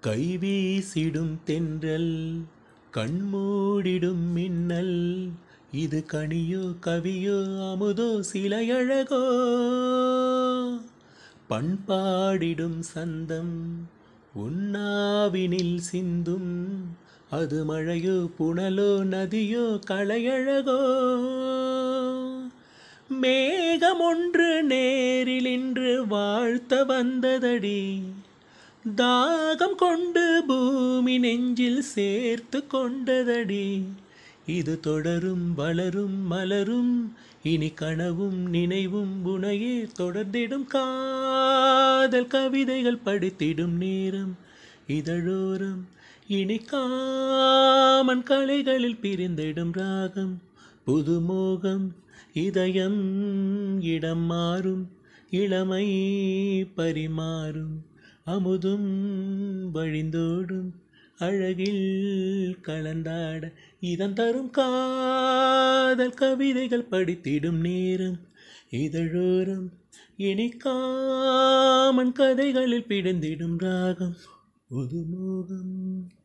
கைவீசிடும் தென்றல் கண்மூடிடும் மின்னல் இது கனியோ கவியோ அமுதோ சிலையழகோ பண்பாடிடும் சந்தம் உன்னாவினில் சிந்தும் அது மழையோ புனலோ நதியோ களையழகோ மேகம் ஒன்று நேரில் இன்று வாழ்த்த வந்ததடி தாகம் கொண்டு பூமி நெஞ்சில் சேர்த்து கொண்டதடி இது தொடரும் வளரும் மலரும் இனி கனவும் நினைவும் உனையே தொடர்ந்திடும் காதல் கவிதைகள் படித்திடும் நேரம் இதழோரம் இனி காமன் கலைகளில் பிரிந்திடும் ராகம் புதுமோகம் இதயம் இடம் மாறும் இளமை பரிமாறும் அமுதும் வழிந்தோடும் அழகில் கலந்தாட இதன் தரும் காதல் கவிதைகள் படித்திடும் நேரம் இதழோரம் இனி காமன் கதைகளில் பிடிந்திடும் ராகம் புதுமோகம்